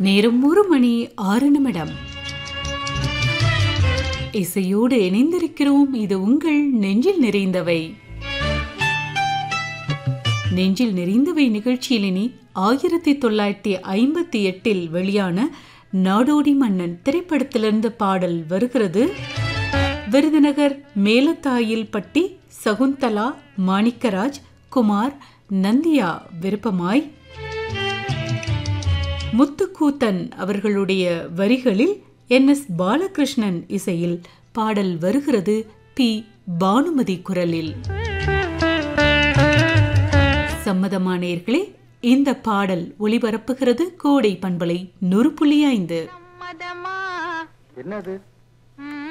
நேரம் ஒரு மணி ஆறு நிமிடம் இசையோடு இணைந்திருக்கிறோம் இது உங்கள் நெஞ்சில் நிறைந்தவை நெஞ்சில் நிறைந்தவை நிகழ்ச்சியில் இனி ஆயிரத்தி தொள்ளாயிரத்தி ஐம்பத்தி எட்டில் வெளியான நாடோடி மன்னன் திரைப்படத்திலிருந்து பாடல் வருகிறது விருதுநகர் மேலத்தாயில் பட்டி சகுந்தலா மாணிக்கராஜ் குமார் நந்தியா விருப்பமாய் முத்துக்கூத்தன் அவர்களுடைய வரிகளில் என் எஸ் பாலகிருஷ்ணன் இசையில் பாடல் வருகிறது பி பானுமதி குரலில் சம்மதமானேர்களே இந்த பாடல் ஒளிபரப்புகிறது கோடை பண்பலை நூறு புள்ளி ஐந்து சம்மதமா என்னது